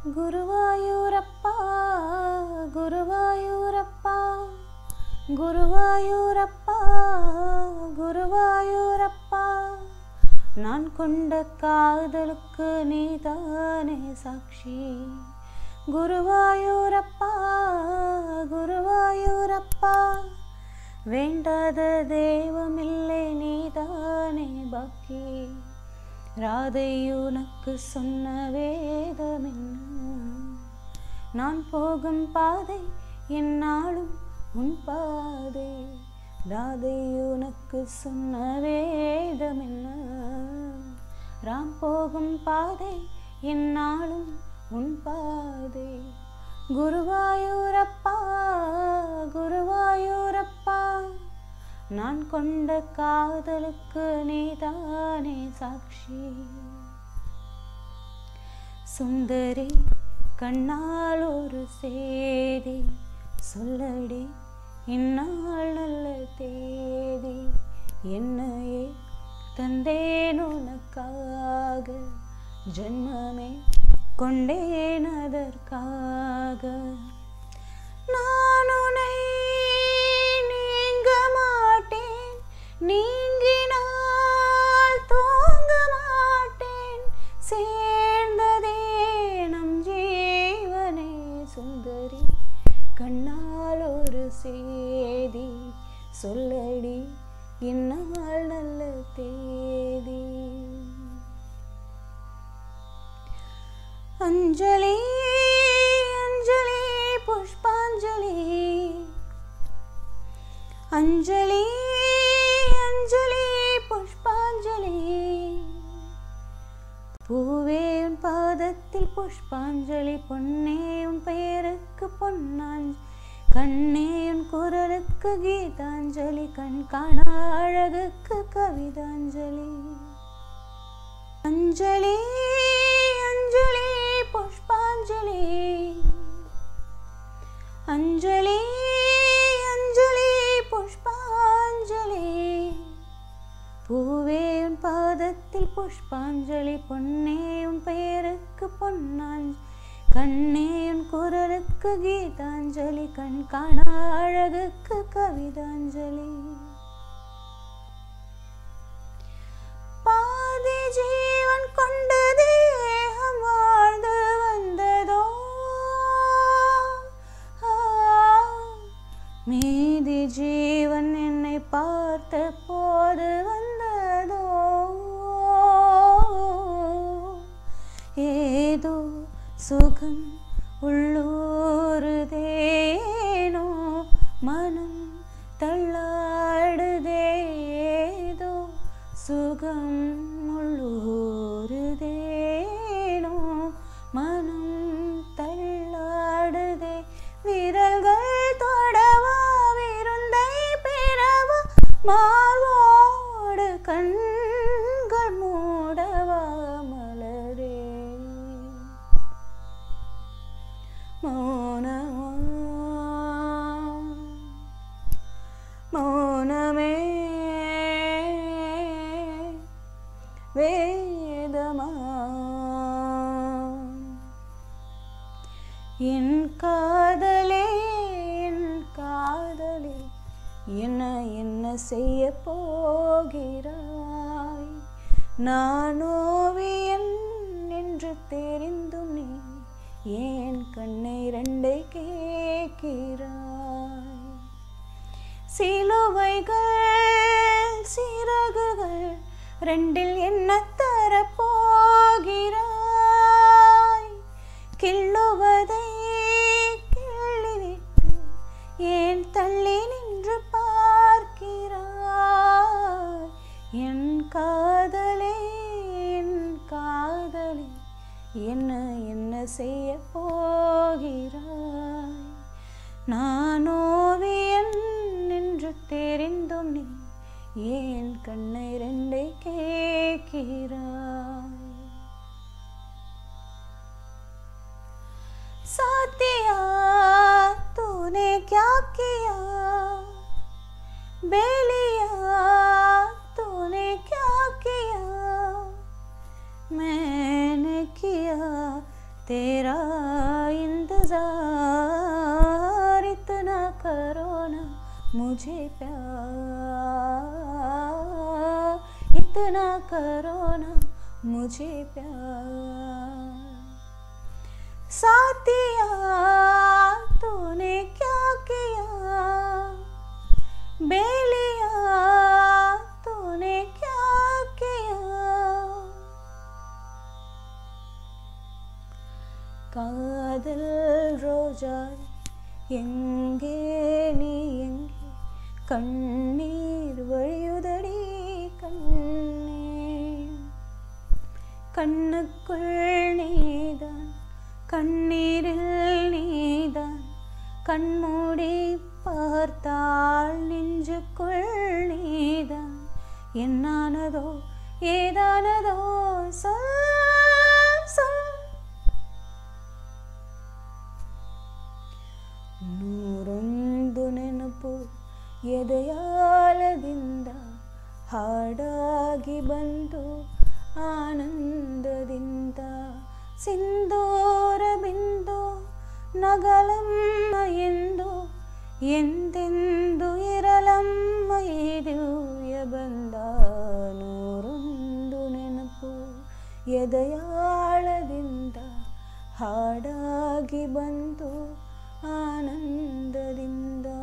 குருவாயூரப்பா குருவாயூரப்பா குருவாயூரப்பா குருவாயூரப்பா நான் கொண்ட காதலுக்கு நீதானே சாட்சி குருவாயூரப்பா குருவாயூரப்பா வேண்டாத தெய்வமில்லை நீதானே பாக்கி ராதை உனக்கு சொன்ன வேதம் என்ன நான் போகும் பாதை என்னாலும் உன் பாதை ராதை உனக்கு சொன்ன வேதம் என்ன ராம் போகும் பாதை என்னாலும் உன் பாதை குருவாயூரப்பா குருவாயூரப்பா நான் கொண்ட காதலுக்கு நீதானே சாட்சி சுந்தரி கண்ணால் ஒரு சேதி சொல்லடி இந்நாள் நல்ல தேதி என்னையே தந்தேன் உனக்காக ஜென்மமே கொண்டேன் அதற்காக நான் உன்னை நீங்க மாட்டேன் நீங்கினால் தூங்க மாட்டேன் சேர்ந்ததே நம் ஜீவனே சுந்தரி கண்ணால் ஒரு சேதி சொல்லடி இந்நாள் நல்ல தேதி அஞ்சலி அஞ்சலி புஷ்பாஞ்சலி அஞ்சலி அஞ்சலி புஷ்பாஞ்சலி பூவே உன் பாதத்தில் புஷ்பாஞ்சலி பொன்னே உன் பெயருக்கு பொன்னாஞ்சலி கண்ணே உன் குரலுக்கு கீதாஞ்சலி கண் காண அழகுக்கு கவிதாஞ்சலி அஞ்சலி அஞ்சலி புஷ்பாஞ்சலி அஞ்சலி அஞ்சலி புஷ்பாஞ்சலி பூவே உன் பாதத்தில் புஷ்பாஞ்சலி பொன்னே உன் பெயருக்கு பொன்னாஞ்சலி கண்ணே உன் குரலுக்கு கீதாஞ்சலி கண் காண அழகுக்கு கவிதாஞ்சலி பாதி ஜீவன் கொண்ட தேகம் வாழ்ந்து வந்ததோ ஆ, மீதி ஜீவன் என்னை பார்த்த போது வந்ததோ ஏதோ சுகம் உள்ளூருதேனோ மனம் தள்ளாடுதேதோ சுகம் உள்ளூருதேனோ மனம் தள்ளாடுதே விரல்கள் தொடவா விருந்தை பெறவா மார்வோடு கண்கள் மூடவா மலரே மௌனமா மௌனமே வேதமா என் காதலே என் காதலே என்ன என்ன செய்ய போகிறாய் நான் ஓவியன் என்று தெரிந்தும் நீ ஏன் கண்ணை ரெண்டை கேட்கிறாய் சிலுவைகள் சிறகுகள் ரெண்டில் என்ன தரப்போகிறாய் கிள்ளுவதை கிள்ளிவிட்டு ஏன் தள்ளி நின்று பார்க்கிறாய் என் காதலே என் காதலே என்ன என்ன செய்ய போகிறாய் நான் ஓவியன் என்று தெரிந்தும் நீ ஏன் கண்ணை ரெண்டை கேட்கிறாய் साथिया तूने क्या किया बेलिया तूने क्या किया मैंने किया तेरा इंतजार इतना करो ना मुझे प्यार इतना करो ना मुझे प्यार साथिया तूने क्या किया बेलिया तूने क्या किया காதல் ரோஜா எங்கே நீ எங்கே கண்ணீர் வழியுதடி கண்ணே கண்ணுக்குள் நீதான் கண்ணீரில் நீதான் கண்மூடி பார்த்தால் நெஞ்சுக்குள் நீதான் என்னானதோ ஏதானதோ சொல் சொல் ನೂರೊಂದು ನೆನಪು ಎದೆಯಾಲದಿಂದ ಹಾಡಾಗಿ ಬಂತು ಆನಂದದಿಂದ ಸಿಂಧೂರ ಬಿಂದು ನಗಲಮ್ಮ ಎಂದು ಎಂದೆಂದು ಇರಲಮ್ಮ ಈ ದಿವ್ಯ ಬಂದ ನೂರೊಂದು ನೆನಪು ಎದೆಯಾಳದಿಂದ ಹಾಡಾಗಿ ಬಂತು ಆನಂದದಿಂದ